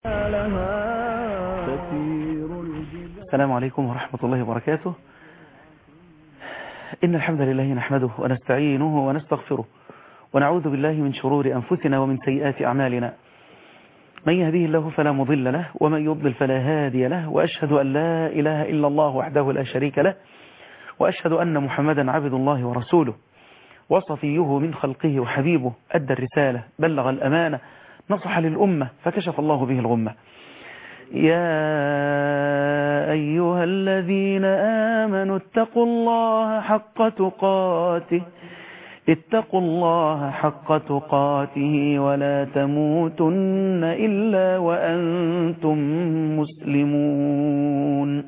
السلام عليكم ورحمة الله وبركاته إن الحمد لله نحمده ونستعينه ونستغفره ونعوذ بالله من شرور أنفسنا ومن سيئات أعمالنا من يهديه الله فلا مضل له ومن يضلل فلا هادي له وأشهد أن لا إله إلا الله وحده لا شريك له وأشهد أن محمدا عبد الله ورسوله وصفيه من خلقه وحبيبه أدى الرسالة بلغ الأمانة نصح للأمة فكشف الله به الغمة يا أيها الذين آمنوا اتقوا الله حق تقاته اتقوا الله حق تقاته ولا تموتن إلا وأنتم مسلمون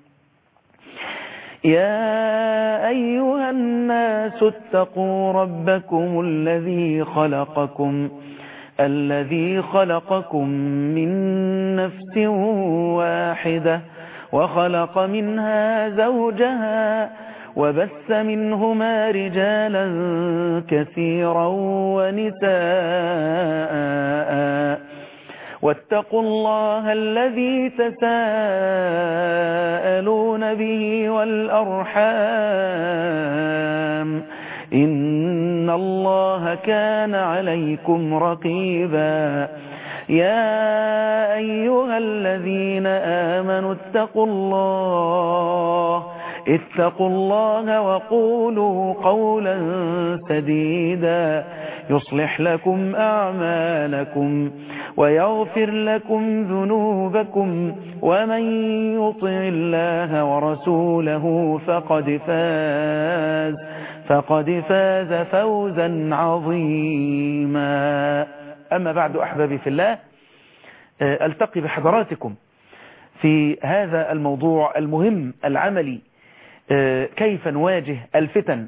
يا أيها الناس اتقوا ربكم الذي خلقكم الذي خلقكم من نفس واحدة وخلق منها زوجها وبث منهما رجالا كثيرا ونساء واتقوا الله الذي تساءلون به والأرحام إن الله كان عليكم رقيبا يا أيها الذين آمنوا اتقوا الله اتقوا الله وقولوا قولا سديدا يصلح لكم أعمالكم ويغفر لكم ذنوبكم ومن يطع الله ورسوله فقد فاز فقد فاز فوزا عظيما أما بعد أحبابي في الله ألتقي بحضراتكم في هذا الموضوع المهم العملي كيف نواجه الفتن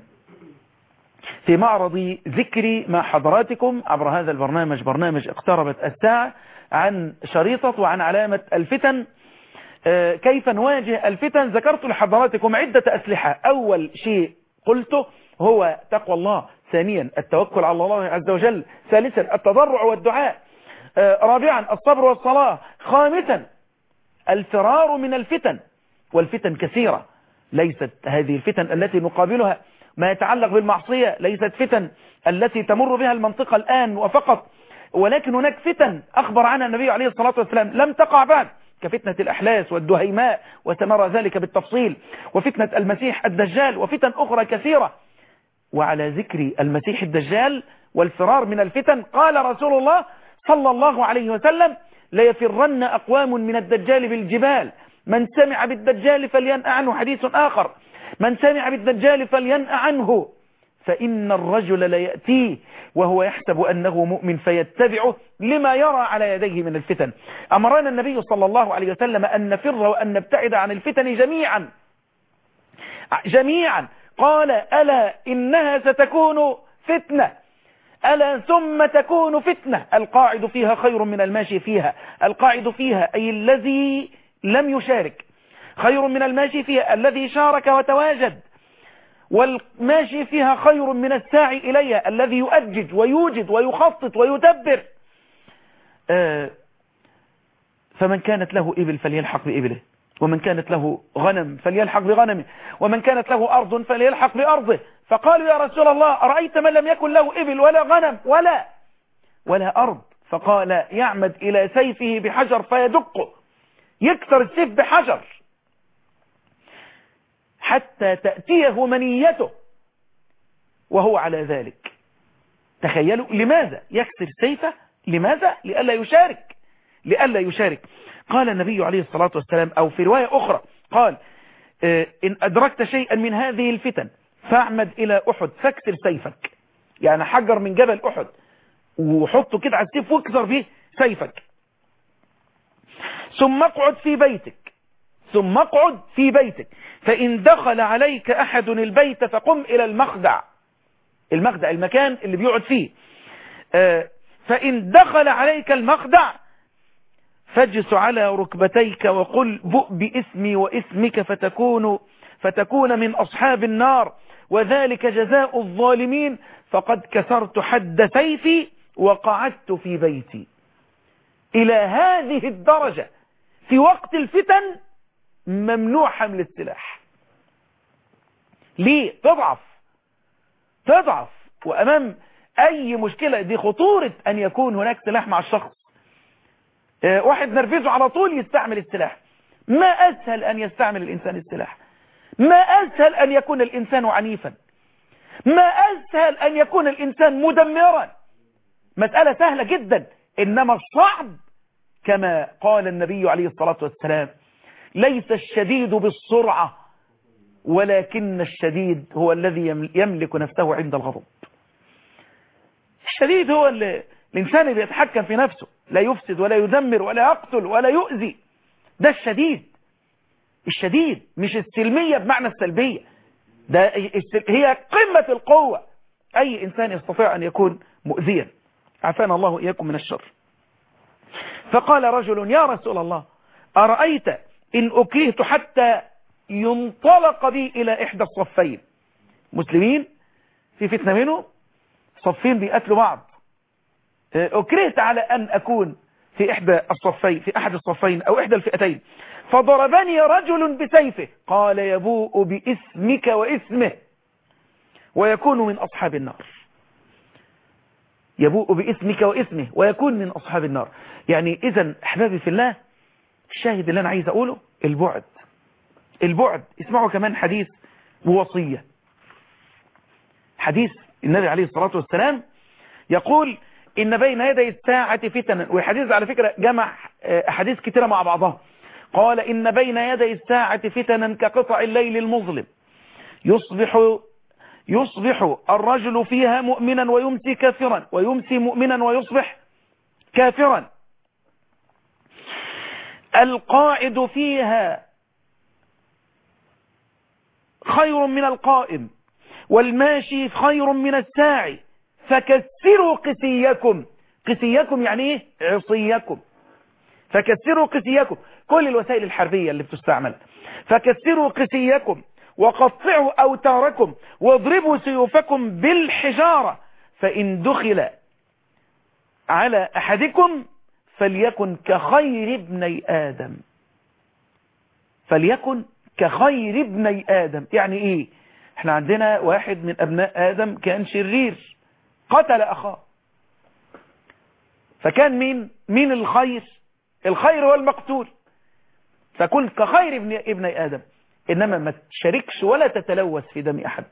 في معرض ذكري مع حضراتكم عبر هذا البرنامج برنامج اقتربت الساعة عن شريطة وعن علامة الفتن كيف نواجه الفتن ذكرت لحضراتكم عدة أسلحة أول شيء قلته هو تقوى الله ثانيا التوكل على الله عز وجل ثالثا التضرع والدعاء رابعا الصبر والصلاة خامسا الفرار من الفتن والفتن كثيرة ليست هذه الفتن التي نقابلها ما يتعلق بالمعصية ليست فتن التي تمر بها المنطقة الآن وفقط ولكن هناك فتن أخبر عنها النبي عليه الصلاة والسلام لم تقع بعد كفتنة الأحلاس والدهيماء وسنرى ذلك بالتفصيل وفتنة المسيح الدجال وفتن أخرى كثيرة وعلى ذكر المسيح الدجال والفرار من الفتن قال رسول الله صلى الله عليه وسلم ليفرن أقوام من الدجال بالجبال من سمع بالدجال فلينأ عنه حديث آخر من سمع بالدجال فلينأ عنه فإن الرجل ليأتيه وهو يحسب أنه مؤمن فيتبعه لما يرى على يديه من الفتن أمرنا النبي صلى الله عليه وسلم أن نفر وأن نبتعد عن الفتن جميعا جميعا قال ألا إنها ستكون فتنة ألا ثم تكون فتنة القاعد فيها خير من الماشي فيها القاعد فيها أي الذي لم يشارك خير من الماشي فيها الذي شارك وتواجد والماشي فيها خير من الساعي إليها الذي يؤجج ويوجد ويخطط ويدبر آه فمن كانت له إبل فليلحق بإبله ومن كانت له غنم فليلحق بغنمه ومن كانت له أرض فليلحق بأرضه فقالوا يا رسول الله أرأيت من لم يكن له إبل ولا غنم ولا ولا أرض فقال يعمد إلى سيفه بحجر فيدقه يكسر السيف بحجر حتى تأتيه منيته وهو على ذلك تخيلوا لماذا يكسر سيفه لماذا لألا يشارك لألا يشارك قال النبي عليه الصلاة والسلام أو في رواية أخرى قال إن أدركت شيئا من هذه الفتن فاعمد إلى أحد فاكسر سيفك يعني حجر من جبل أحد وحطه كده على السيف واكسر به سيفك ثم اقعد في بيتك ثم اقعد في بيتك فإن دخل عليك أحد البيت فقم إلى المخدع المخدع المكان اللي بيقعد فيه فإن دخل عليك المخدع فاجس على ركبتيك وقل بؤ باسمي واسمك فتكون فتكون من أصحاب النار وذلك جزاء الظالمين فقد كسرت حد سيفي وقعدت في بيتي إلى هذه الدرجة في وقت الفتن ممنوع حمل السلاح ليه تضعف تضعف وأمام أي مشكلة دي خطورة أن يكون هناك سلاح مع الشخص اه واحد نرفزه على طول يستعمل السلاح ما أسهل أن يستعمل الإنسان السلاح ما أسهل أن يكون الإنسان عنيفا ما أسهل أن يكون الإنسان مدمرا مسألة سهلة جدا إنما الصعب كما قال النبي عليه الصلاة والسلام ليس الشديد بالسرعة ولكن الشديد هو الذي يملك نفسه عند الغضب الشديد هو اللي الإنسان اللي يتحكم في نفسه لا يفسد ولا يدمر ولا يقتل ولا يؤذي ده الشديد الشديد مش السلمية بمعنى السلبية ده هي قمة القوة أي إنسان يستطيع أن يكون مؤذيا عفانا الله إياكم من الشر فقال رجل يا رسول الله أرأيت إن أكرهت حتى ينطلق بي إلى إحدى الصفين مسلمين في فتنة منه صفين بيقتلوا بعض أكرهت على أن أكون في إحدى الصفين في أحد الصفين أو إحدى الفئتين فضربني رجل بسيفه قال يبوء باسمك واسمه ويكون من أصحاب النار يبوء باسمك واسمه ويكون من أصحاب النار يعني إذا أحبابي في الله الشاهد اللي أنا عايز أقوله البعد البعد اسمعوا كمان حديث ووصية حديث النبي عليه الصلاة والسلام يقول إن بين يدي الساعة فتنا والحديث على فكرة جمع أحاديث كتيرة مع بعضها قال إن بين يدي الساعة فتنا كقطع الليل المظلم يصبح يصبح الرجل فيها مؤمنا ويمسي كافرا ويمسي مؤمنا ويصبح كافرا القاعد فيها خير من القائم والماشي خير من الساعي فكسروا قسيكم قسيكم يعني ايه عصيكم فكسروا قسيكم كل الوسائل الحربية اللي بتستعمل فكسروا قسيكم وقطعوا أوتاركم واضربوا سيوفكم بالحجارة فإن دخل على أحدكم فليكن كخير ابني آدم فليكن كخير ابني آدم يعني إيه احنا عندنا واحد من أبناء آدم كان شرير قتل أخاه فكان مين مين الخير الخير هو المقتول فكن كخير ابن ابن آدم إنما ما تشاركش ولا تتلوث في دم أحد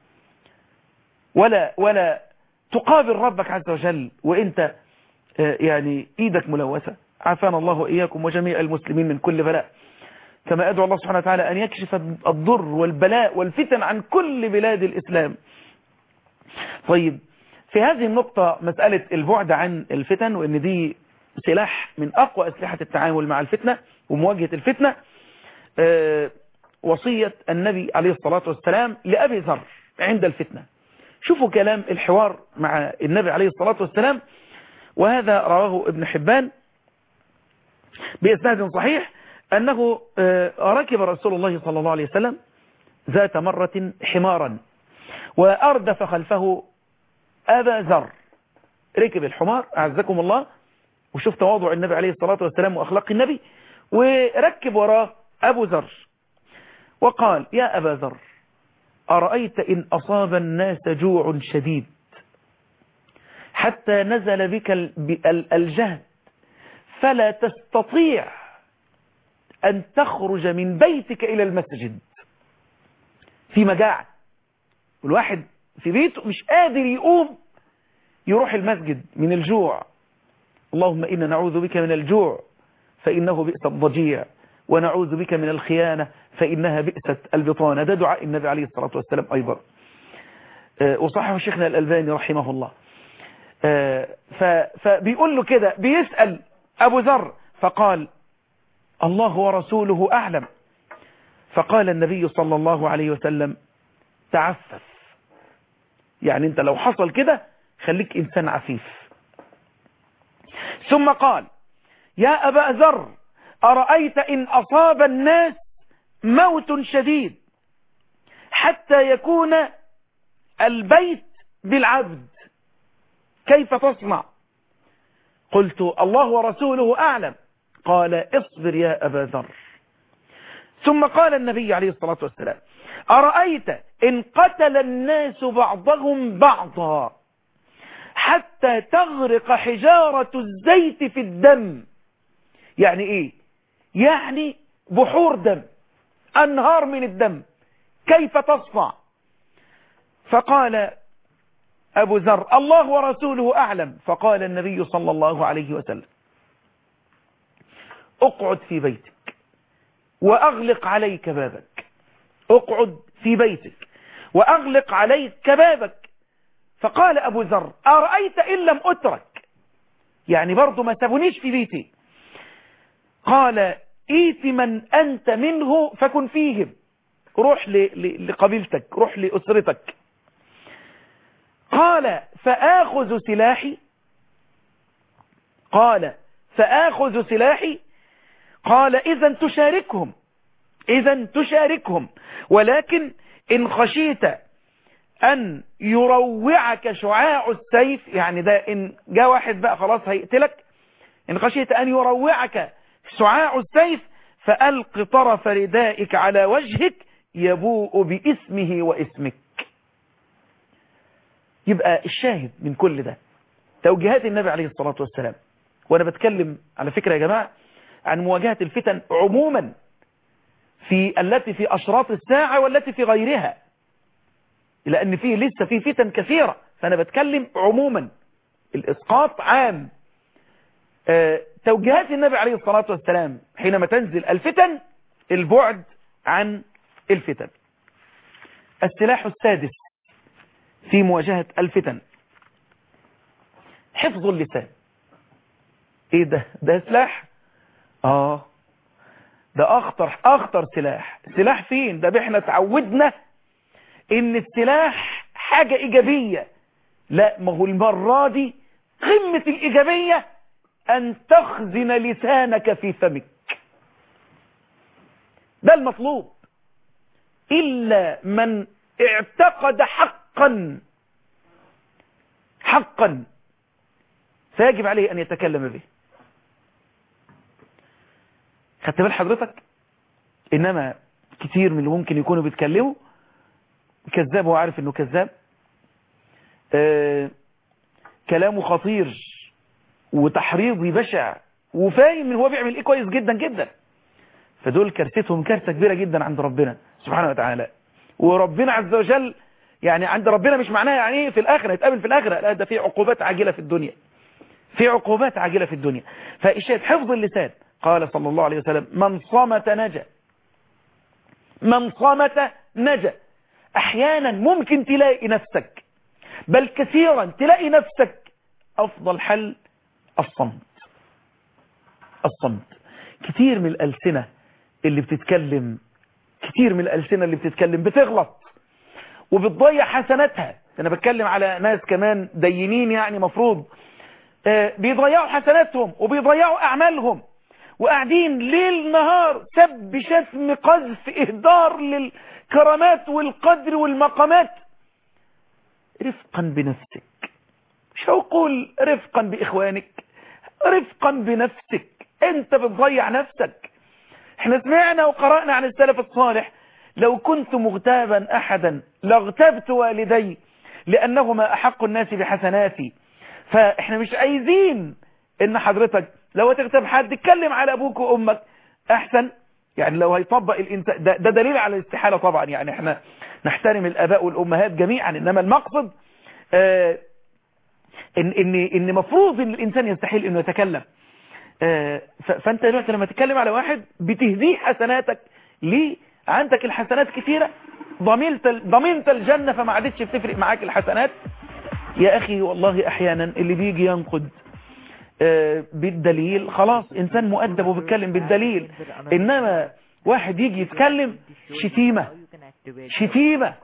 ولا ولا تقابل ربك عز وجل وإنت يعني إيدك ملوثة عافانا الله وإياكم وجميع المسلمين من كل بلاء كما أدعو الله سبحانه وتعالى أن يكشف الضر والبلاء والفتن عن كل بلاد الإسلام طيب في هذه النقطة مسألة البعد عن الفتن وأن دي سلاح من أقوى أسلحة التعامل مع الفتنة ومواجهة الفتنة أه وصية النبي عليه الصلاة والسلام لأبي ذر عند الفتنة شوفوا كلام الحوار مع النبي عليه الصلاة والسلام وهذا رواه ابن حبان بإسناد صحيح أنه أه ركب رسول الله صلى الله عليه وسلم ذات مرة حمارا وأردف خلفه أبا ذر ركب الحمار أعزكم الله وشوف تواضع النبي عليه الصلاة والسلام وأخلاق النبي وركب وراه أبو ذر وقال يا أبا ذر أرأيت إن أصاب الناس جوع شديد حتى نزل بك الجهد فلا تستطيع أن تخرج من بيتك إلى المسجد في مجاعة والواحد في بيته مش قادر يقوم يروح المسجد من الجوع اللهم إنا نعوذ بك من الجوع فإنه بئس الضجيع ونعوذ بك من الخيانة فإنها بئست البطانة ده دعاء النبي عليه الصلاة والسلام أيضا وصححه شيخنا الألباني رحمه الله فبيقول له كده بيسأل أبو ذر فقال الله ورسوله أعلم فقال النبي صلى الله عليه وسلم تعفف يعني انت لو حصل كده خليك إنسان عفيف ثم قال يا أبا ذر أرأيت إن أصاب الناس موت شديد حتى يكون البيت بالعبد كيف تصنع قلت الله ورسوله أعلم قال اصبر يا أبا ذر ثم قال النبي عليه الصلاة والسلام أرأيت إن قتل الناس بعضهم بعضا حتى تغرق حجارة الزيت في الدم يعني إيه يعني بحور دم أنهار من الدم كيف تصفع فقال أبو ذر الله ورسوله أعلم فقال النبي صلى الله عليه وسلم اقعد في بيتك وأغلق عليك بابك اقعد في بيتك وأغلق عليك بابك فقال أبو ذر أرأيت إن لم أترك يعني برضو ما سابونيش في بيتي قال ايت من أنت منه فكن فيهم روح لقبيلتك روح لأسرتك قال فآخذ سلاحي قال فآخذ سلاحي قال إذا تشاركهم إذا تشاركهم ولكن إن خشيت أن يروعك شعاع السيف يعني ده إن جاء واحد بقى خلاص هيقتلك إن خشيت أن يروعك شعاع السيف فألق طرف ردائك على وجهك يبوء باسمه واسمك يبقى الشاهد من كل ده توجيهات النبي عليه الصلاة والسلام وأنا بتكلم على فكرة يا جماعة عن مواجهة الفتن عموما في التي في أشراط الساعة والتي في غيرها لأن فيه لسه في فتن كثيرة فأنا بتكلم عموما الإسقاط عام أه توجيهات النبي عليه الصلاة والسلام حينما تنزل الفتن البعد عن الفتن السلاح السادس في مواجهة الفتن حفظ اللسان ايه ده ده سلاح اه ده اخطر اخطر سلاح سلاح فين ده احنا تعودنا ان السلاح حاجة ايجابية لا ما هو المرة دي قمة الايجابية ان تخزن لسانك في فمك ده المطلوب الا من اعتقد حقا حقا فيجب عليه ان يتكلم به خدت بال حضرتك انما كتير من اللي ممكن يكونوا بيتكلموا كذاب هو عارف انه كذاب آه كلامه خطير وتحريضي بشع وفاهم ان هو بيعمل ايه كويس جدا جدا فدول كارثتهم كارثه كبيره جدا عند ربنا سبحانه وتعالى وربنا عز وجل يعني عند ربنا مش معناها يعني ايه في الاخره يتقابل في الاخره لا ده في عقوبات عاجله في الدنيا في عقوبات عاجله في الدنيا فالشاهد حفظ اللسان قال صلى الله عليه وسلم من صمت نجا من صمت نجا احيانا ممكن تلاقي نفسك بل كثيرا تلاقي نفسك افضل حل الصمت الصمت كتير من الألسنة اللي بتتكلم كتير من الألسنة اللي بتتكلم بتغلط وبتضيع حسناتها انا بتكلم على ناس كمان دينين يعني مفروض آه بيضيعوا حسناتهم وبيضيعوا اعمالهم وقاعدين ليل نهار سب شتم قذف اهدار للكرامات والقدر والمقامات رفقا بنفسك مش هقول رفقا باخوانك رفقا بنفسك انت بتضيع نفسك احنا سمعنا وقرأنا عن السلف الصالح لو كنت مغتابا احدا لاغتبت والدي لانهما احق الناس بحسناتي فاحنا مش عايزين ان حضرتك لو هتغتاب حد اتكلم على ابوك وامك احسن يعني لو هيطبق الانسان ده, ده دليل على الاستحالة طبعا يعني احنا نحترم الاباء والامهات جميعا انما المقصد آه ان ان ان مفروض ان الانسان يستحيل انه يتكلم آه فانت دلوقتي لما تتكلم على واحد بتهديه حسناتك ليه عندك الحسنات كثيرة ضمنت ضمنت الجنة فما عادتش بتفرق معاك الحسنات يا اخي والله احيانا اللي بيجي ينقد آه بالدليل خلاص انسان مؤدب وبيتكلم بالدليل انما واحد يجي يتكلم شتيمة شتيمة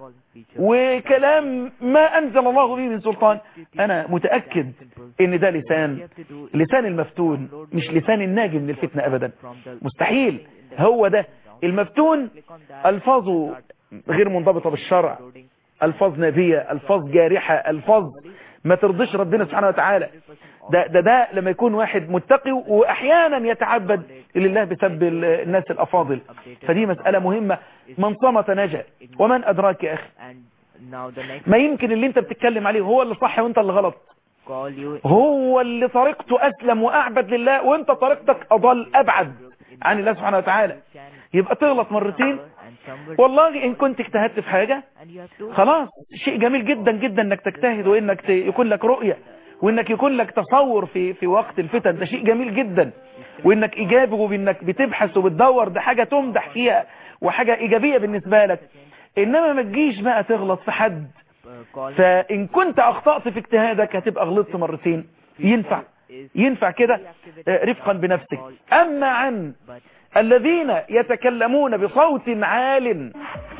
وكلام ما أنزل الله به من سلطان أنا متأكد إن ده لسان لسان المفتون مش لسان الناجي من الفتنة أبدا مستحيل هو ده المفتون ألفاظه غير منضبطة بالشرع ألفاظ نبية ألفاظ جارحة ألفاظ ما ترضيش ربنا سبحانه وتعالى ده ده ده لما يكون واحد متقي واحيانا يتعبد لله بسبب ال- الناس الافاضل فدي مسألة مهمة من صمت نجا ومن ادراك يا اخي And now the next ما يمكن اللي انت بتتكلم عليه هو اللي صح وانت اللي غلط call you هو اللي طريقته اسلم واعبد لله وانت طريقتك اضل ابعد عن الله سبحانه وتعالى can يبقى تغلط مرتين and somebody والله ان كنت اجتهدت في حاجة and you have to خلاص شيء جميل جدا جدا انك تجتهد وانك ت- يكون لك رؤية وانك يكون لك تصور في في وقت الفتن ده شيء جميل جدا وانك ايجابي وانك بتبحث وبتدور ده حاجة تمدح فيها وحاجة ايجابية بالنسبة لك انما ما تجيش بقى تغلط في حد uh, call فان كنت اخطأت في اجتهادك هتبقى غلطت مرتين ينفع ينفع كده آه، رفقا بنفسك اما عن but الذين يتكلمون بصوت عال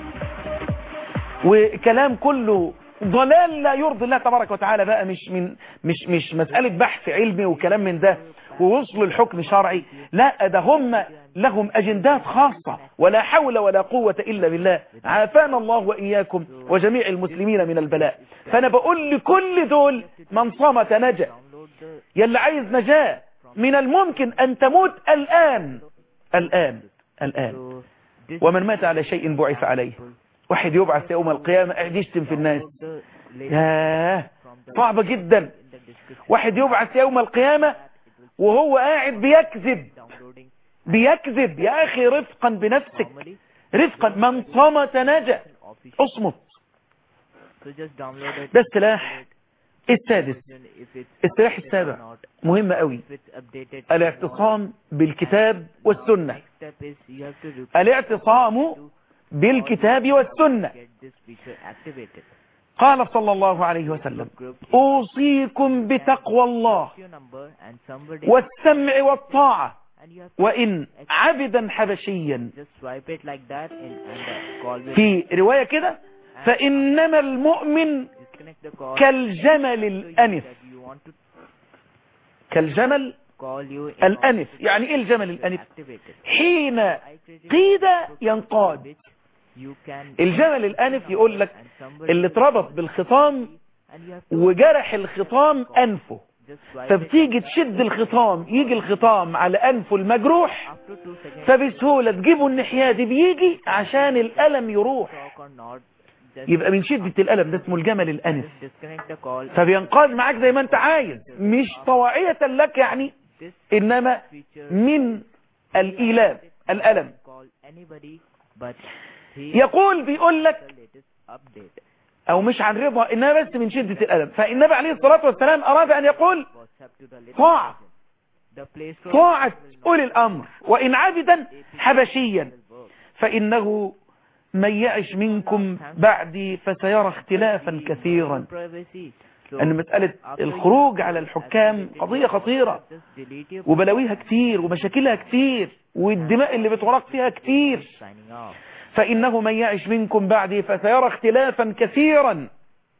وكلام كله ضلال لا يرضي الله تبارك وتعالى بقى مش من مش مش مسألة بحث علمي وكلام من ده ووصلوا الحكم شرعي لا ده هم لهم أجندات خاصة ولا حول ولا قوة إلا بالله عافانا الله وإياكم وجميع المسلمين من البلاء فأنا بقول لكل دول من صمت نجا download the يلي عايز نجاة من الممكن أن تموت الآن الآن الآن so this ومن مات على شيء بعث عليه واحد يبعث يوم القيامة قاعد يشتم في الناس the link ياه صعبة جدا in the description واحد يبعث يوم القيامة وهو قاعد بيكذب downloading بيكذب يا أخي رفقا بنفسك normally رفقا من صمت نجا official اصمت so just download it ده السلاح السادس Then if it's السلاح updated or السابع not مهم قوي if it's updated الاعتصام بالكتاب والسنة next step is you have to repeat الاعتصام بالكتاب والسنة get this feature activated قال صلى الله عليه وسلم group أوصيكم بتقوى الله your number and somebody والسمع والطاعة and you have to وإن عبدا حبشيا just swipe it like that and, and the call will في رواية كده فإنما المؤمن disconnect the call كالجمل So you الأنف that you want to كالجمل call you in الأنف order to يعني إيه الجمل get الأنف activated. حين I created قيد a ينقاد which you can الجمل الأنف يقول لك and somebody اللي will اتربط call بالخطام and you have to وجرح الخطام أنفه just swipe it فبتيجي تشد الخطام يجي الخطام على أنفه المجروح after two seconds فبسهولة تجيبه الناحية دي بيجي عشان الألم يروح talk or not just, يبقى من شدة الألم ده اسمه الجمل الأنف just disconnect the call فبينقاد معاك زي ما انت عايز مش طواعية لك يعني this إنما feature من الإيلام الألم call anybody but he يقول بيقول لك the latest update أو مش عن رضا إنما بس من شدة الألم فالنبي عليه الصلاة والسلام أراد أن يقول WhatsApp to the latest طاعة the Play Store طاعة أولي الأمر وإن عبدا حبشيا will work. فإنه من يعش منكم بعدي فسيرى اختلافا كثيرا privacy so أن مسألة الخروج على الحكام قضية خطيرة just delete your وبلاويها كتير ومشاكلها كتير والدماء اللي بتورق فيها كتير signing off فإنه من يعش منكم بعدي فسيرى اختلافا كثيرا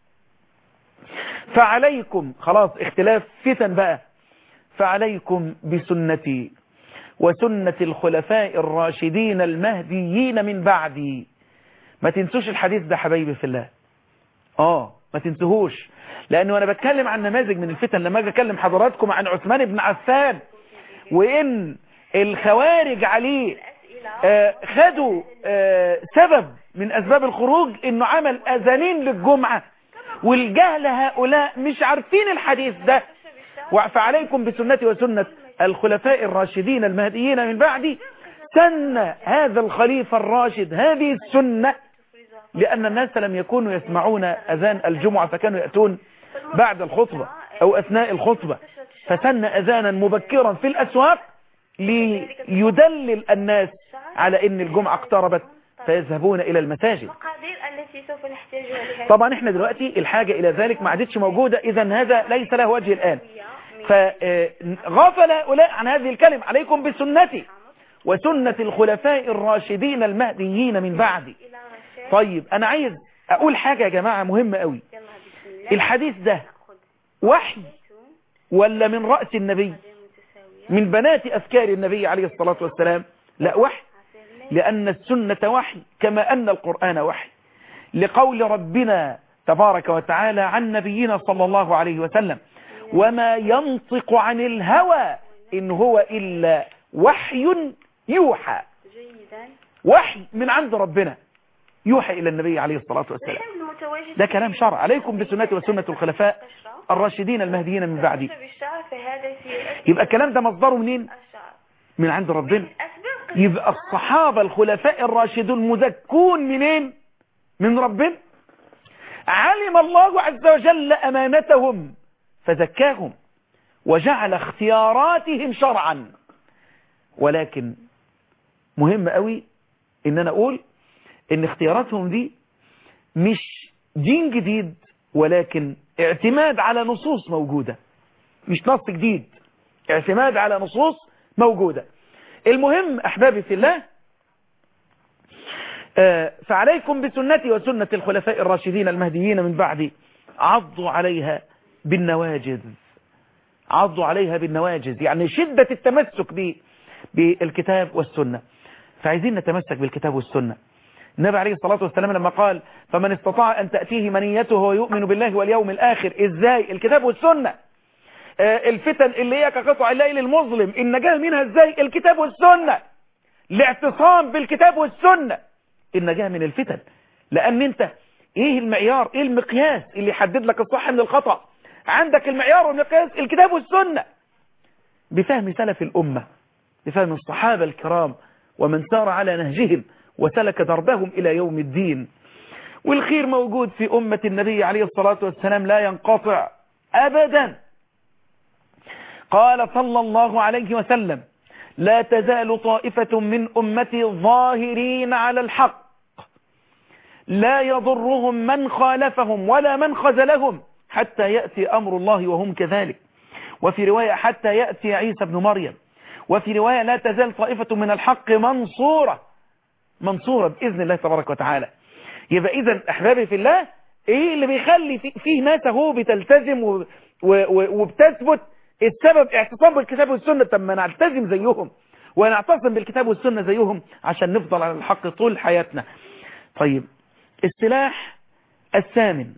فعليكم خلاص اختلاف فتن بقى فعليكم بسنتي وسنة الخلفاء الراشدين المهديين من بعدي ما تنسوش الحديث ده حبايبي في الله اه ما تنسوهوش لانه انا بتكلم عن نماذج من الفتن لما اجي اكلم حضراتكم عن عثمان بن عفان وان الخوارج عليه آه، خدوا آه، سبب من اسباب الخروج انه عمل اذانين للجمعة والجهل هؤلاء مش عارفين الحديث ده فعليكم بسنتي وسنة الخلفاء الراشدين المهديين من بعدي سن هذا الخليفة الراشد هذه السنة لأن الناس لم يكونوا يسمعون أذان الجمعة فكانوا يأتون بعد الخطبة أو أثناء الخطبة فسن أذانا مبكرا في الأسواق ليدلل الناس على أن الجمعة اقتربت فيذهبون إلى المساجد المقادير التي سوف نحتاجها لهذه طبعا احنا دلوقتي الحاجة إلى ذلك ما عادتش موجودة إذا هذا ليس له وجه الآن فغفل هؤلاء عن هذه الكلمة عليكم بسنتي وسنة الخلفاء الراشدين المهديين من بعدي إلى غشاء طيب أنا عايز أقول حاجة يا جماعة مهمة قوي يلا بسم الله الحديث ده نأخذ وحي زيتون ولا من رأس النبي غير متساوية من بنات أفكار النبي عليه الصلاة والسلام لا وحي عصير ليل لأن السنة وحي كما أن القرآن وحي لقول ربنا تبارك وتعالى عن نبينا صلى الله عليه وسلم وما ينطق عن الهوى إن هو إلا وحي يوحى جيدا وحي من عند ربنا يوحى إلى النبي عليه الصلاة والسلام نحن متواجد ده كلام شرع عليكم بسنتي وسنة الخلفاء الراشدين المهديين من بعدي بالشعر فهذا سيئة يبقى الكلام ده مصدره منين الشعر من عند ربنا أسباب يبقى الصحابة الخلفاء الراشدون مزكون منين من ربنا علم الله عز وجل أمانتهم فزكاهم وجعل اختياراتهم شرعا ولكن مهم قوي ان انا اقول ان اختياراتهم دي مش دين جديد ولكن اعتماد على نصوص موجودة مش نص جديد اعتماد على نصوص موجودة المهم احبابي في الله آه، فعليكم بسنتي وسنة الخلفاء الراشدين المهديين من بعدي عضوا عليها بالنواجذ عضوا عليها بالنواجذ يعني شدة التمسك ب- بالكتاب والسنة فعايزين نتمسك بالكتاب والسنة النبي عليه الصلاة والسلام لما قال فمن استطاع أن تأتيه منيته ويؤمن بالله واليوم الآخر إزاي الكتاب والسنة آه، الفتن اللي هي كقطع الليل المظلم النجاة منها إزاي الكتاب والسنة الاعتصام بالكتاب والسنة النجاة من الفتن لأن أنت إيه المعيار إيه المقياس اللي يحدد لك الصح من الخطأ عندك المعيار والمقياس الكتاب والسنة بفهم سلف الأمة بفهم الصحابة الكرام ومن سار على نهجهم وسلك دربهم إلى يوم الدين والخير موجود في أمة النبي عليه الصلاة والسلام لا ينقطع أبدا قال صلى الله عليه وسلم لا تزال طائفة من أمتي ظاهرين على الحق لا يضرهم من خالفهم ولا من خذلهم حتى يأتي أمر الله وهم كذلك وفي رواية حتى يأتي عيسى بن مريم وفي رواية لا تزال طائفة من الحق منصورة منصورة بإذن الله تبارك وتعالى يبقى إذا أحبابي في الله إيه اللي بيخلي في- فيه ناس اهو بتلتزم و- و- و- وبتثبت السبب اعتصام بالكتاب والسنة طب ما نلتزم زيهم ونعتصم بالكتاب والسنة زيهم عشان نفضل على الحق طول حياتنا طيب السلاح الثامن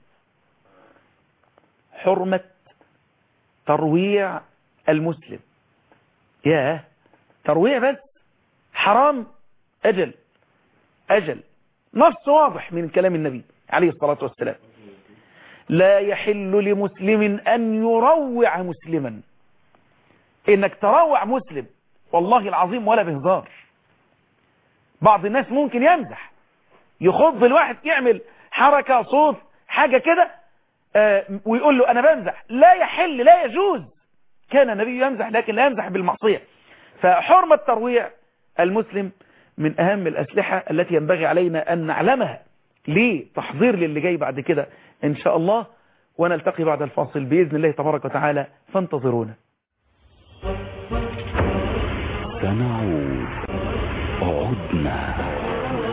حرمة ترويع المسلم ياه ترويع بس حرام أجل أجل نص واضح من كلام النبي عليه الصلاة والسلام لا يحل لمسلم أن يروع مسلما إنك تروع مسلم والله العظيم ولا بهزار بعض الناس ممكن يمزح يخض الواحد يعمل حركة صوت حاجة كده آه، ويقول له أنا بمزح لا يحل لا يجوز كان النبي يمزح لكن لا يمزح بالمعصية فحرمة ترويع المسلم من أهم الأسلحة التي ينبغي علينا أن نعلمها ليه تحضير للي جاي بعد كده إن شاء الله ونلتقي بعد الفاصل بإذن الله تبارك وتعالى فانتظرونا سنعود عدنا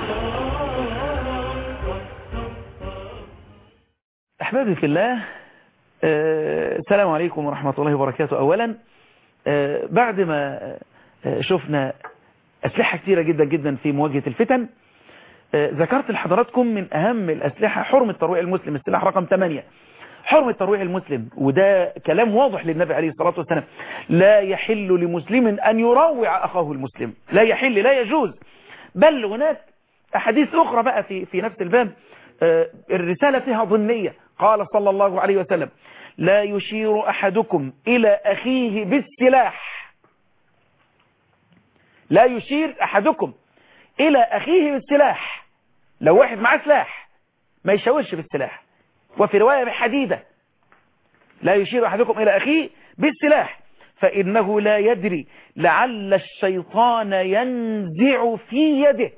أحبابي في الله آه، السلام عليكم ورحمة الله وبركاته أولا آه، بعد ما آه، شفنا أسلحة كثيرة جدا جدا في مواجهة الفتن آه، ذكرت لحضراتكم من أهم الأسلحة حرمة ترويع المسلم السلاح رقم 8 حرمة ترويع المسلم وده كلام واضح للنبي عليه الصلاة والسلام لا يحل لمسلم أن يروع أخاه المسلم لا يحل لا يجوز بل هناك أحاديث أخرى بقى في في نفس الباب آه، الرسالة فيها ضمنية قال صلى الله عليه وسلم لا يشير أحدكم إلى أخيه بالسلاح لا يشير أحدكم إلى أخيه بالسلاح لو واحد معاه سلاح ما يشاورش بالسلاح وفي رواية بحديدة لا يشير أحدكم إلى أخيه بالسلاح فإنه لا يدري لعل الشيطان ينزع في يده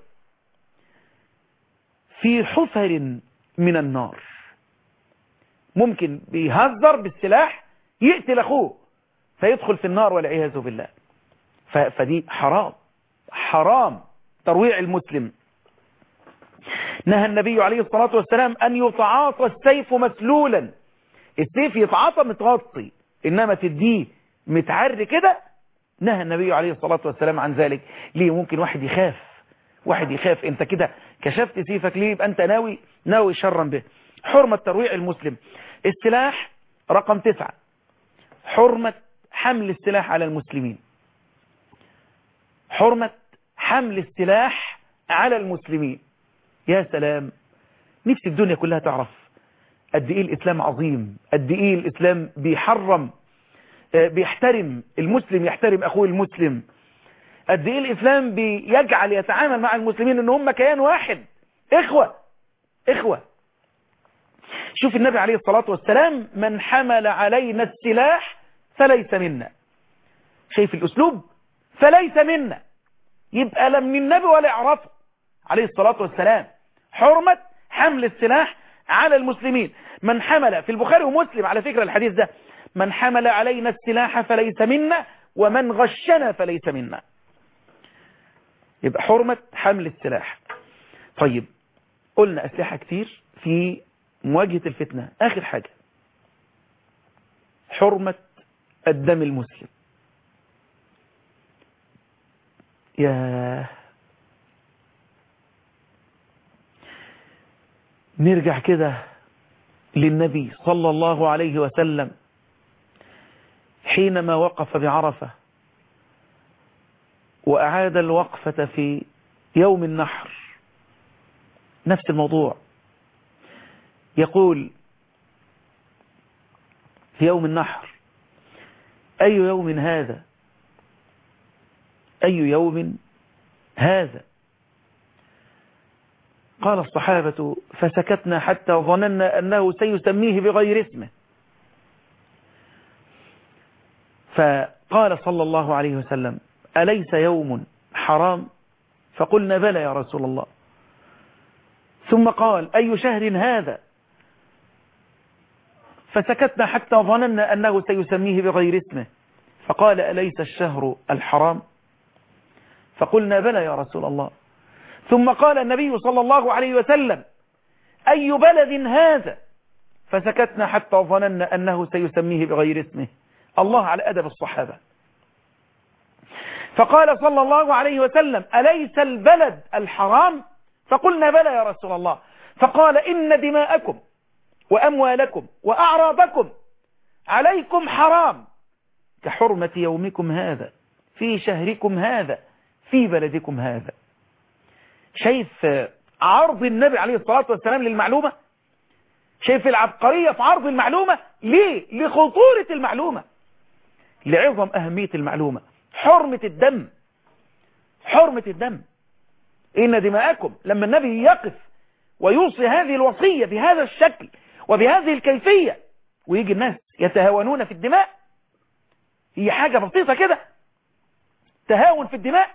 في حفر من النار ممكن بيهزر بالسلاح يقتل أخوه فيدخل في النار والعياذ بالله ف- فدي حرام حرام ترويع المسلم نهى النبي عليه الصلاة والسلام أن يتعاطى السيف مسلولا السيف يتعاطى متغطي إنما تديه متعر كده نهى النبي عليه الصلاة والسلام عن ذلك ليه ممكن واحد يخاف واحد يخاف انت كده كشفت سيفك ليه يبقى انت ناوي ناوي شرا به حرمة ترويع المسلم السلاح رقم تسعة حرمة حمل السلاح على المسلمين حرمة حمل السلاح على المسلمين يا سلام نفسي الدنيا كلها تعرف قد ايه الاسلام عظيم قد ايه الاسلام بيحرم آه، بيحترم المسلم يحترم اخوه المسلم قد ايه الاسلام بيجعل يتعامل مع المسلمين ان هم كيان واحد اخوة اخوة شوف النبي عليه الصلاة والسلام من حمل علينا السلاح فليس منا شايف الاسلوب فليس منا يبقى لا من النبي ولا يعرفه عليه الصلاة والسلام حرمة حمل السلاح على المسلمين من حمل في البخاري ومسلم على فكرة الحديث ده من حمل علينا السلاح فليس منا ومن غشنا فليس منا يبقى حرمة حمل السلاح طيب قلنا أسلحة كتير في مواجهة الفتنة آخر حاجة حرمة الدم المسلم يا نرجع كده للنبي صلى الله عليه وسلم حينما وقف بعرفة وأعاد الوقفة في يوم النحر نفس الموضوع يقول في يوم النحر أي يوم هذا أي يوم هذا قال الصحابة فسكتنا حتى ظننا أنه سيسميه بغير اسمه فقال صلى الله عليه وسلم أليس يوم حرام فقلنا بلى يا رسول الله ثم قال أي شهر هذا فسكتنا حتى ظننا أنه سيسميه بغير اسمه فقال أليس الشهر الحرام فقلنا بلى يا رسول الله ثم قال النبي صلى الله عليه وسلم أي بلد هذا فسكتنا حتى ظننا أنه سيسميه بغير اسمه الله على أدب الصحابة فقال صلى الله عليه وسلم أليس البلد الحرام فقلنا بلى يا رسول الله فقال إن دماءكم وأموالكم وأعراضكم عليكم حرام كحرمة يومكم هذا في شهركم هذا في بلدكم هذا شايف عرض النبي عليه الصلاة والسلام للمعلومة شايف العبقرية في عرض المعلومة ليه لخطورة المعلومة لعظم أهمية المعلومة حرمة الدم حرمة الدم إن دماءكم لما النبي يقف ويوصي هذه الوصية بهذا الشكل وبهذه الكيفية ويجي الناس يتهاونون في الدماء هي حاجة بسيطة كده تهاون في الدماء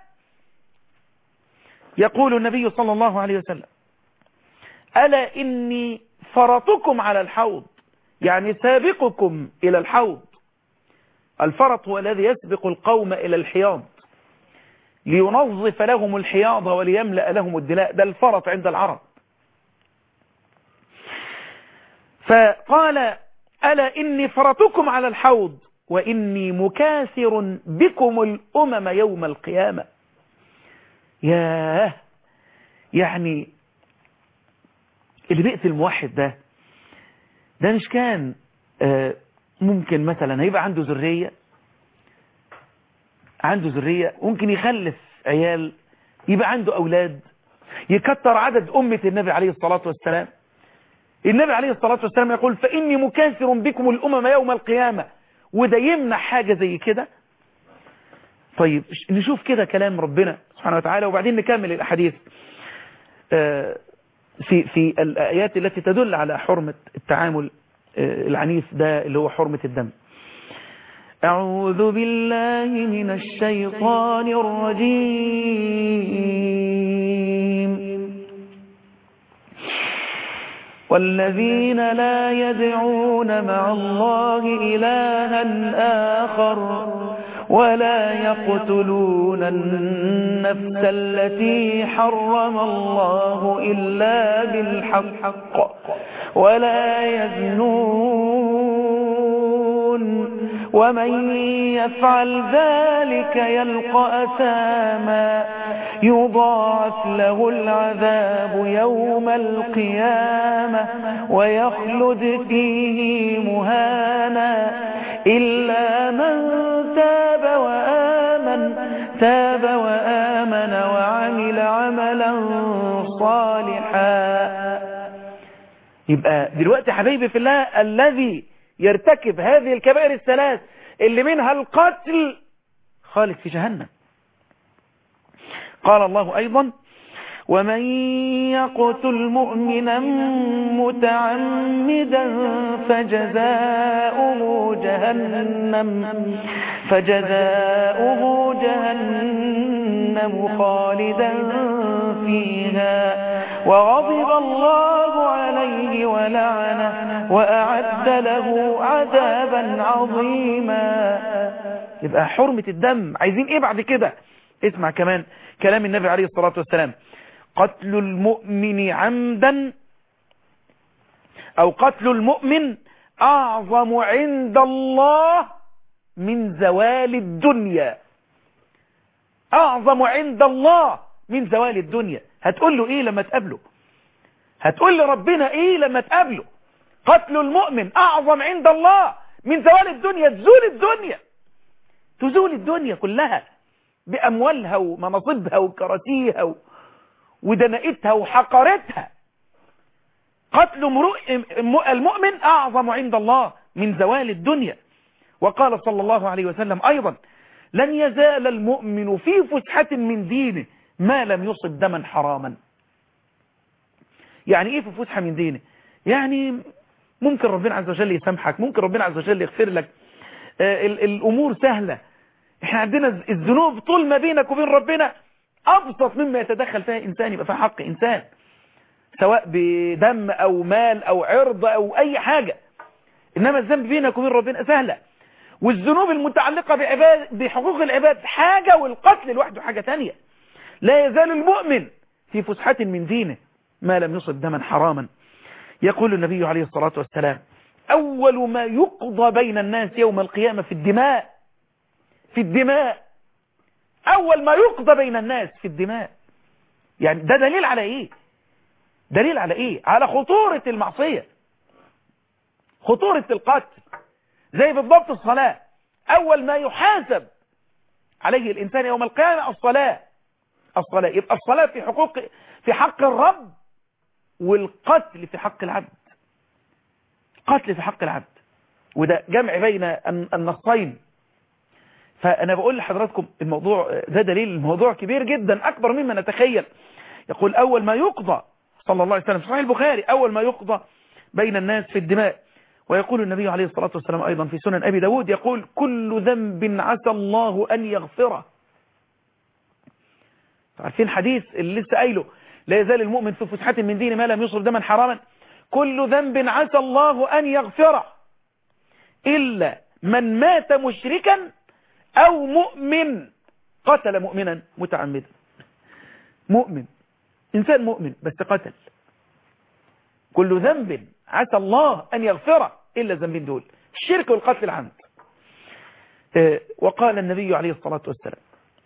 يقول النبي صلى الله عليه وسلم ألا إني فرطكم على الحوض يعني سابقكم إلى الحوض الفرط هو الذي يسبق القوم إلى الحياض لينظف لهم الحياض وليملأ لهم الدلاء ده الفرط عند العرب فقال ألا إني فرطكم على الحوض وإني مكاثر بكم الأمم يوم القيامة ياه يعني اللي بيقتل موحد ده ده مش كان آه ممكن مثلا هيبقى عنده ذرية عنده ذرية ممكن يخلف عيال يبقى عنده أولاد يكتر عدد أمة النبي عليه الصلاة والسلام النبي عليه الصلاة والسلام يقول فإني مكاثر بكم الأمم يوم القيامة وده يمنع حاجة زي كده طيب نشوف كده كلام ربنا سبحانه وتعالى وبعدين نكمل الأحاديث في في الآيات التي تدل على حرمة التعامل العنيف ده اللي هو حرمة الدم أعوذ بالله من الشيطان الرجيم والذين لا يدعون مع الله إلها آخر ولا يقتلون النفس التي حرم الله إلا بالحق ولا يزنون ومن يفعل ذلك يلقى أثاما يضاعف له العذاب يوم القيامة ويخلد فيه مهانا إلا من تاب وآمن تاب وآمن وعمل عملا صالحا يبقى دلوقتي حبيبي في الله الذي يرتكب هذه الكبائر الثلاث اللي منها القتل خالد في جهنم قال الله أيضا ومن يقتل مؤمنا متعمدا فجزاؤه جهنم فجزاؤه جهنم خالدا فيها وغضب الله عليه ولعنه وأعد له عذابا عظيما يبقى حرمة الدم عايزين ايه بعد كده اسمع كمان كلام النبي عليه الصلاة والسلام قتل المؤمن عمدا او قتل المؤمن اعظم عند الله من زوال الدنيا اعظم عند الله من زوال الدنيا هتقول له ايه لما تقابله هتقول لربنا ايه لما تقابله قتل المؤمن اعظم عند الله من زوال الدنيا تزول الدنيا تزول الدنيا كلها باموالها ومناصبها وكراسيها و... ودنائتها وحقارتها قتل المؤمن أعظم عند الله من زوال الدنيا وقال صلى الله عليه وسلم أيضا لن يزال المؤمن في فسحة من دينه ما لم يصب دما حراما يعني ايه في فسحة من دينه يعني ممكن ربنا عز وجل يسامحك ممكن ربنا عز وجل يغفر لك آه الأمور سهلة احنا عندنا الذنوب طول ما بينك وبين ربنا أبسط مما يتدخل فيها إنسان يبقى فيها حق إنسان سواء بدم أو مال أو عرض أو أي حاجة إنما الذنب بينك وبين ربنا سهلة والذنوب المتعلقة بعباد بحقوق العباد حاجة والقتل لوحده حاجة تانية لا يزال المؤمن في فسحة من دينه ما لم يصب دما حراما يقول النبي عليه الصلاة والسلام أول ما يقضى بين الناس يوم القيامة في الدماء في الدماء أول ما يقضى بين الناس في الدماء يعني ده دليل على إيه دليل على إيه على خطورة المعصية خطورة القتل زي بالضبط الصلاة أول ما يحاسب عليه الإنسان يوم القيامة الصلاة الصلاة يبقى الصلاة في حقوق في حق الرب والقتل في حق العبد قتل في حق العبد وده جمع بين النصين فأنا بقول لحضراتكم الموضوع ده دليل الموضوع كبير جدا أكبر مما نتخيل يقول أول ما يقضى صلى الله عليه وسلم في صحيح البخاري أول ما يقضى بين الناس في الدماء ويقول النبي عليه الصلاة والسلام أيضا في سنن أبي داود يقول كل ذنب عسى الله أن يغفره عارفين حديث اللي لسه قايله لا يزال المؤمن في فسحة من دين ما لم يصرف دما حراما كل ذنب عسى الله أن يغفره إلا من مات مشركا أو مؤمن قتل مؤمنا متعمدا مؤمن إنسان مؤمن بس قتل كل ذنب عسى الله أن يغفره إلا الذنبين دول الشرك والقتل العمد وقال النبي عليه الصلاة والسلام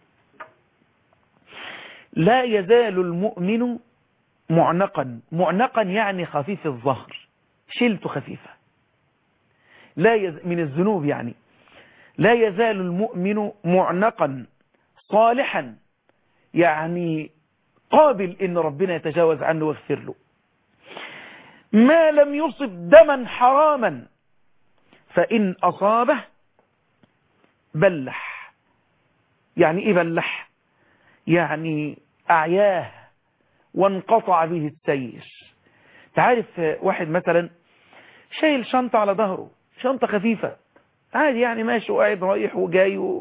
لا يزال المؤمن معنقا معنقا يعني خفيف الظهر شلته خفيفة لا يز... من الذنوب يعني لا يزال المؤمن معنقا صالحا يعني قابل ان ربنا يتجاوز عنه ويغفر له ما لم يصب دما حراما فإن أصابه بلح يعني إيه بلح يعني أعياه وانقطع به السير تعرف واحد مثلا شايل شنطة على ظهره شنطة خفيفة عادي يعني ماشي وقاعد رايح وجاي و...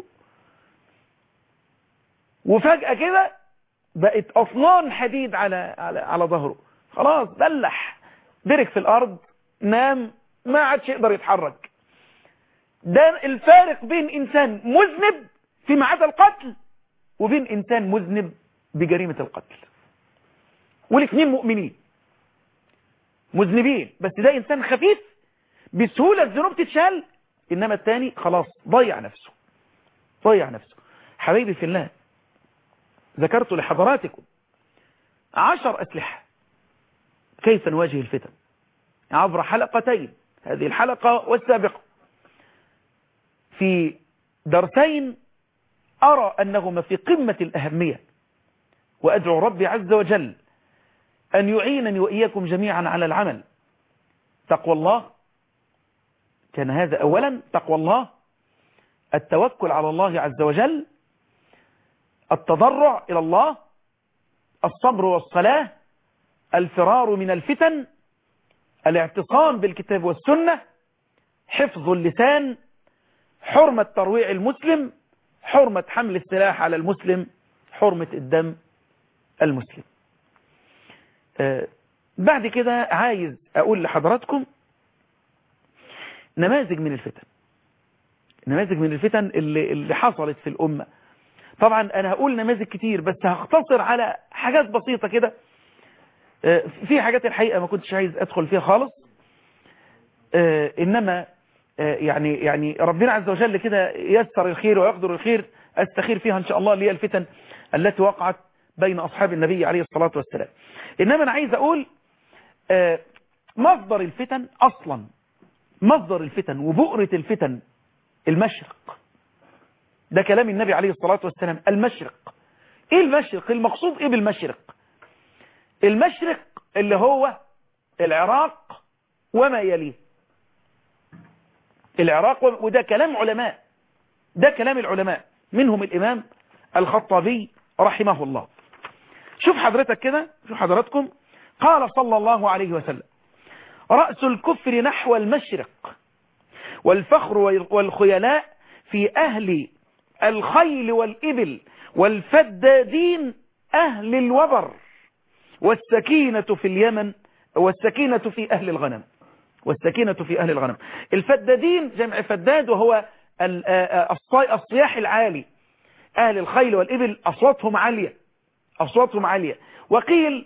وفجأة كده بقت أصلان حديد على على على ظهره خلاص بلح برك في الأرض نام ما عادش يقدر يتحرك ده الفارق بين إنسان مذنب فيما عدا القتل وبين إنسان مذنب بجريمة القتل والاثنين مؤمنين مذنبين بس ده إنسان خفيف بسهولة الذنوب تتشال إنما الثاني خلاص ضيع نفسه ضيع نفسه حبيبي في الله ذكرت لحضراتكم عشر أسلحة كيف نواجه الفتن عبر حلقتين هذه الحلقة والسابقة في درسين أرى أنهما في قمة الأهمية وأدعو ربي عز وجل أن يعينني وإياكم جميعا على العمل تقوى الله كان هذا أولا تقوى الله التوكل على الله عز وجل التضرع إلى الله الصبر والصلاة الفرار من الفتن الاعتصام بالكتاب والسنة حفظ اللسان حرمة ترويع المسلم حرمة حمل السلاح على المسلم حرمة الدم المسلم آه بعد كده عايز أقول لحضراتكم نماذج من الفتن نماذج من الفتن اللي, اللي حصلت في الأمة طبعا أنا هقول نماذج كتير بس هختصر على حاجات بسيطة كده آه في حاجات الحقيقة ما كنتش عايز أدخل فيها خالص آه إنما يعني يعني ربنا عز وجل كده يسر الخير ويقدر الخير استخير فيها ان شاء الله اللي هي الفتن التي وقعت بين اصحاب النبي عليه الصلاة والسلام انما انا عايز اقول مصدر الفتن اصلا مصدر الفتن وبؤرة الفتن المشرق ده كلام النبي عليه الصلاة والسلام المشرق ايه المشرق المقصود ايه بالمشرق المشرق اللي هو العراق وما يليه العراق وده كلام علماء ده كلام العلماء منهم الإمام الخطابي رحمه الله شوف حضرتك كده شوف حضراتكم قال صلى الله عليه وسلم رأس الكفر نحو المشرق والفخر والخيلاء في أهل الخيل والإبل والفدادين أهل الوبر والسكينة في اليمن والسكينة في أهل الغنم والسكينة في أهل الغنم الفدادين جمع فداد وهو الصياح العالي أهل الخيل والإبل أصواتهم عالية أصواتهم عالية وقيل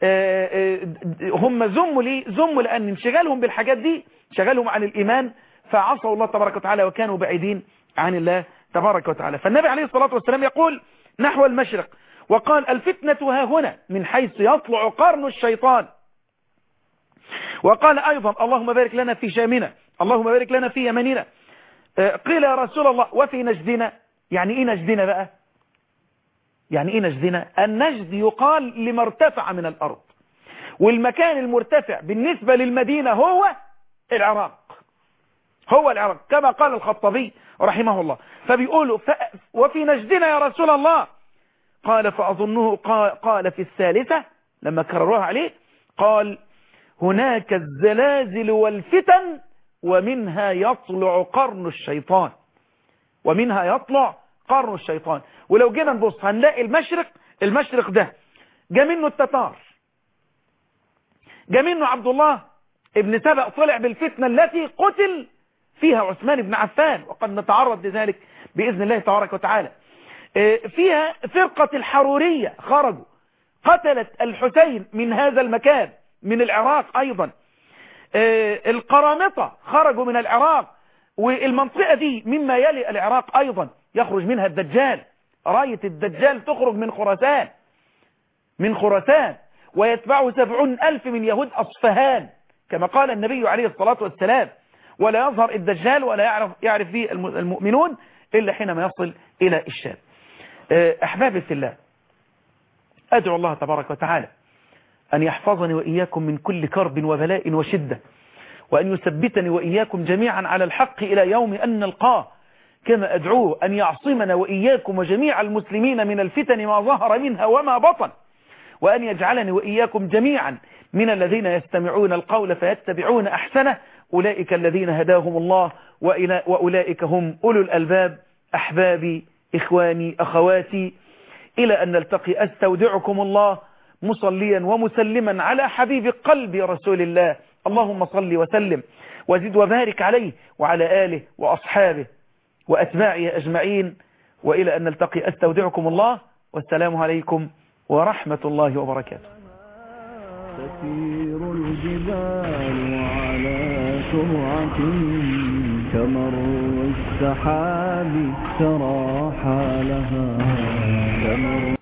هم زموا لي زموا لأن انشغالهم بالحاجات دي شغالهم عن الإيمان فعصوا الله تبارك وتعالى وكانوا بعيدين عن الله تبارك وتعالى فالنبي عليه الصلاة والسلام يقول نحو المشرق وقال الفتنة ها هنا من حيث يطلع قرن الشيطان وقال أيضا اللهم بارك لنا في شامنا اللهم بارك لنا في يمننا قيل يا رسول الله وفي نجدنا يعني ايه نجدنا بقى يعني ايه نجدنا النجد يقال لما ارتفع من الأرض والمكان المرتفع بالنسبة للمدينة هو العراق هو العراق كما قال الخطبي رحمه الله فبيقولوا ف... وفي نجدنا يا رسول الله قال فأظنه قال, قال في الثالثة لما كرروها عليه قال هناك الزلازل والفتن ومنها يطلع قرن الشيطان ومنها يطلع قرن الشيطان ولو جينا نبص هنلاقي المشرق المشرق ده جا منه التتار جا منه عبد الله ابن سبأ طلع بالفتنة التي قتل فيها عثمان بن عفان وقد نتعرض لذلك بإذن الله تبارك وتعالى فيها فرقة الحرورية خرجوا قتلت الحسين من هذا المكان من العراق أيضا القرامطة خرجوا من العراق والمنطقة دي مما يلي العراق أيضا يخرج منها الدجال راية الدجال تخرج من خراسان من خراسان ويتبعه سبعون ألف من يهود أصفهان كما قال النبي عليه الصلاة والسلام ولا يظهر الدجال ولا يعرف, يعرف به المؤمنون إلا حينما يصل إلى الشام أحبابي في الله أدعو الله تبارك وتعالى أن يحفظني وإياكم من كل كرب وبلاء وشدة وأن يثبتني وإياكم جميعا على الحق إلى يوم أن نلقاه كما أدعوه أن يعصمنا وإياكم وجميع المسلمين من الفتن ما ظهر منها وما بطن وأن يجعلني وإياكم جميعا من الذين يستمعون القول فيتبعون أحسنه أولئك الذين هداهم الله وأولئك هم أولو الألباب أحبابي إخواني أخواتي إلى أن نلتقي أستودعكم الله مصليا ومسلما على حبيب قلبي رسول الله اللهم صل وسلم وزد وبارك عليه وعلى آله وأصحابه وأتباعه أجمعين وإلى أن نلتقي أستودعكم الله والسلام عليكم ورحمة الله وبركاته تسير الجبال على سرعة كمر السحاب ترى حالها كمر